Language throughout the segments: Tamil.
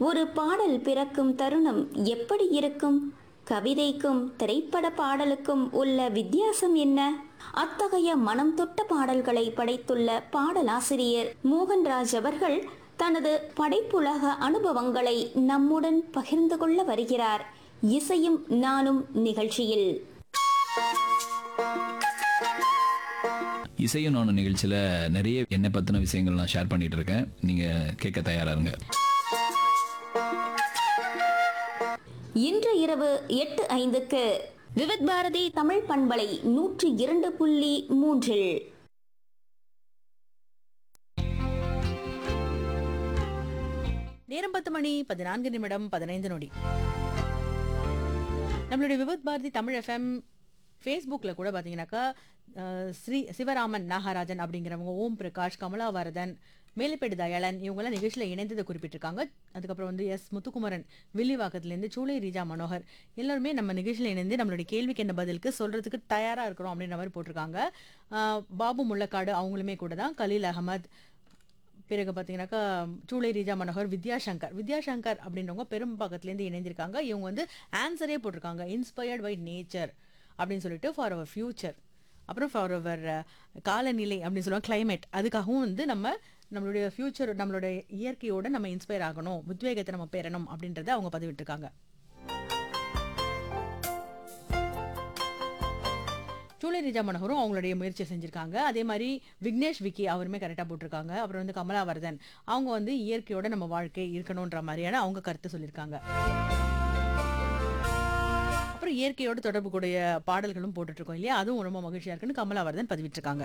ஒரு பாடல் பிறக்கும் தருணம் எப்படி இருக்கும் கவிதைக்கும் திரைப்பட பாடலுக்கும் உள்ள வித்தியாசம் என்ன அத்தகைய மனம் தொட்ட பாடல்களை படைத்துள்ள பாடலாசிரியர் மோகன்ராஜ் அவர்கள் தனது படைப்புலக அனுபவங்களை நம்முடன் பகிர்ந்து கொள்ள வருகிறார் இசையும் நானும் நிகழ்ச்சியில் இசையும் நானும் நிகழ்ச்சியில் நிறைய என்னை பற்றின விஷயங்கள் நான் ஷேர் பண்ணிட்டு இருக்கேன் நீங்கள் கேட்க தயாரா இருங்க இன்று இரவு எட்டு ஐந்துக்கு விவித் பாரதி தமிழ் பண்பலை நூற்றி இரண்டு புள்ளி மூன்றில் நேரம் பத்து மணி பதினான்கு நிமிடம் பதினைந்து நொடி நம்மளுடைய விபத் பாரதி தமிழ் எஃப்எம் ஃபேஸ்புக்கில் கூட பார்த்தீங்கன்னாக்கா அஹ், ஸ்ரீ சிவராமன் நாகராஜன் அப்படிங்கிறவங்க ஓம் பிரகாஷ் கமலாவரதன் மேலப்பேடு தயாளன் இவங்கெல்லாம் நிகழ்ச்சியில் இணைந்ததை குறிப்பிட்டிருக்காங்க அதுக்கப்புறம் வந்து எஸ் முத்துக்குமரன் வில்லிவாக்கத்துலேருந்து சூளை ரீஜா மனோகர் எல்லாருமே நம்ம நிகழ்ச்சியில் இணைந்து நம்மளுடைய கேள்விக்கு என்ன பதிலுக்கு சொல்கிறதுக்கு தயாராக இருக்கிறோம் அப்படின்ற மாதிரி போட்டிருக்காங்க அஹ், பாபு முள்ளக்காடு அவங்களுமே கூட தான் கலீல் அகமத் பிறகு பார்த்தீங்கன்னாக்கா சூளை ரீஜா மனோகர் வித்யாசங்கர் வித்யாசங்கர் அப்படின்றவங்க பெரும்பாக்கத்துலேருந்து இணைந்திருக்காங்க இவங்க வந்து ஆன்சரே போட்டிருக்காங்க இன்ஸ்பயர்ட் பை நேச்சர் அப்படின்னு சொல்லிட்டு ஃபார் அவர் ஃபியூச்சர் அப்புறம் ஃபார் அவர் காலநிலை அப்படின்னு சொல்லுவாங்க climate அதுக்காகவும் வந்து நம்ம நம்மளுடைய ஃபியூச்சர் நம்மளுடைய இயற்கையோட நம்ம இன்ஸ்பயர் ஆகணும் உத்வேகத்தை நம்ம பெறணும் அப்படின்றத அவங்க பதிவிட்டிருக்காங்க சூளை ரிஜா மனோகரும் அவங்களுடைய முயற்சி செஞ்சிருக்காங்க அதே மாதிரி விக்னேஷ் விக்கி அவருமே கரெக்டாக போட்டிருக்காங்க அப்புறம் வந்து கமலாவர்தன் அவங்க வந்து இயற்கையோட நம்ம வாழ்க்கை இருக்கணுன்ற மாதிரியான அவங்க கருத்து சொல்லியிருக்காங்க அப்புறம் இயற்கையோட தொடர்புக்கூடிய பாடல்களும் போட்டுட்டு இருக்கோம் இல்லையா அதுவும் ரொம்ப மகிழ்ச்சியா இருக்குன்னு கமலாவர்தன் பதிவிட்டிருக்காங்க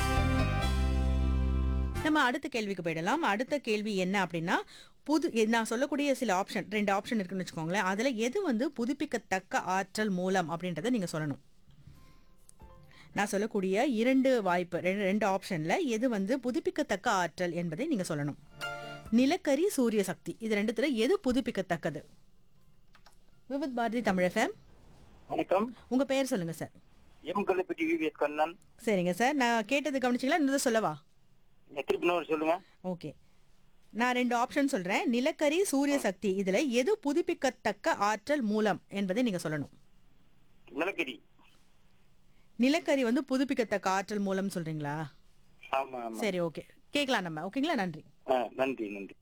நம்ம அடுத்த கேள்விக்கு போயிடலாம் அடுத்த கேள்வி என்ன அப்படின்னா புது நான் சொல்லக்கூடிய சில ஆப்ஷன் ரெண்டு ஆப்ஷன் இருக்குன்னு வச்சுக்கோங்களேன் அதுல எது வந்து புதுப்பிக்கத்தக்க ஆற்றல் மூலம் அப்படின்றத நீங்க சொல்லணும் நான் சொல்லக்கூடிய இரண்டு வாய்ப்பு ரெண்டு ரெண்டு ஆப்ஷன்ல எது வந்து புதுப்பிக்கத்தக்க ஆற்றல் என்பதை நீங்க சொல்லணும் நிலக்கரி சூரிய சக்தி இது ரெண்டுத்துல எது புதுப்பிக்கத்தக்கது விவித் பாரதி தமிழ் எஃப்எம் வணக்கம் உங்க பெயர் சொல்லுங்க sir M Kallupatti VVS Kannan சரிங்க சார் நான் கேட்டது கவனிச்சிங்களா இன்னும் சொல்லவா திருப்பி இன்னொரு சொல்லுங்க ஓகே நான் ரெண்டு ஆப்ஷன் சொல்றேன் நிலக்கரி சூரிய சக்தி இதுல எது புதுப்பிக்கத்தக்க ஆற்றல் மூலம் என்பதை நீங்க சொல்லணும் நிலக்கரி நிலக்கரி வந்து புதுப்பிக்கத்தக்க ஆற்றல் மூலம் சொல்றீங்களா ஆமா ஆமா சரி ஓகே கேட்கலாம் நம்ம ஓகேங்களா நன்றி ஆ, நன்றி நன்றி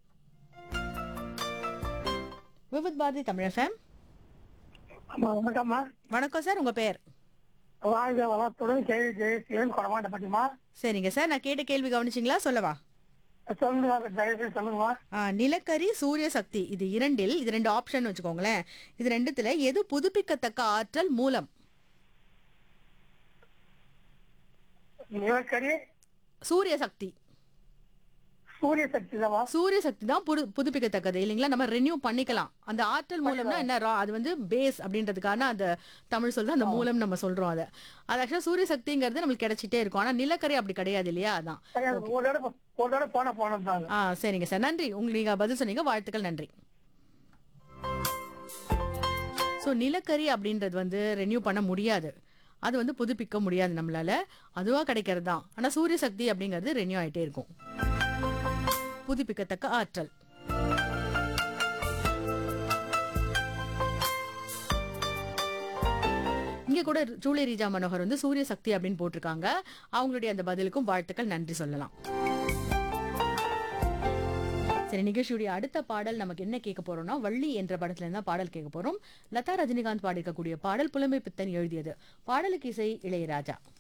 விவித் பாரதி தமிழ் எஃப்எம் ஆமா வணக்கம்மா வணக்கம் சார் உங்க பெயர் வாழ்க வளத்துடன் கேள்வி ஜெயசீலன் கொடமாட்டப்பட்டிமா சரிங்க சார் நான் கேட்ட கேள்வி கவனிச்சிங்களா சொல்லவா சொல்லுங்க தயவுசெய்து சொல்லுங்கம்மா ஆ, நிலக்கரி சூரிய சக்தி இது இரண்டில் இது ரெண்டு ஆப்ஷன் வச்சுக்கோங்களேன் இது ரெண்டுத்துல எது புதுப்பிக்கத்தக்க ஆற்றல் மூலம் நிலக்கரி சூரிய சக்தி சூரிய சக்தி தான்மா சூரிய சக்தி தான் புது புதுப்பிக்கத்தக்கது இல்லைங்களா நம்ம ரெனியூ பண்ணிக்கலாம் அந்த ஆற்றல் மூலம்னா என்ன ரா- அது வந்து பேஸ் அப்படின்றதுக்கான அந்த தமிழ் சொல்ல அந்த மூலம் நம்ம சொல்றோம் அதை அது ஆக்சுவலா சூரிய சக்திங்கிறது நம்மளுக்கு கிடைச்சிட்டே இருக்கும் ஆனா நிலக்கரி அப்படி கிடையாது இல்லையா அதான் கிடையாது. ஒரு தடவை ஒரு தடவை போன போனது தாங்க ஆ சரிங்க சார் நன்றி உங்களுக்கு நீங்க பதில் சொன்னீங்க வாழ்த்துக்கள் நன்றி ஸோ நிலக்கரி அப்படின்றது வந்து ரெனியூ பண்ண முடியாது அது வந்து புதுப்பிக்க முடியாது நம்மளால அதுவா கிடைக்கிறது தான் ஆனா சூரிய சக்தி அப்படிங்கிறது ரெனியூ ஆயிட்டே இருக்கும் புதுப்பிக்கத்தக்க ஆற்றல் இங்க கூட சூளை ரீஜா மனோகர் வந்து சூரிய சக்தி அப்படின்னு போட்டிருக்காங்க அவங்களுடைய அந்த பதிலுக்கும் வாழ்த்துக்கள் நன்றி சொல்லலாம் சரி நிகழ்ச்சியுடைய அடுத்த பாடல் நமக்கு என்ன கேட்க போறோம்னா வள்ளி என்ற படத்துல இருந்தா பாடல் கேட்க போறோம் லதா ரஜினிகாந்த் பாடியிருக்கக்கூடிய பாடல் புலமை பித்தன் எழுதியது பாடலுக்கு இசை இளையராஜா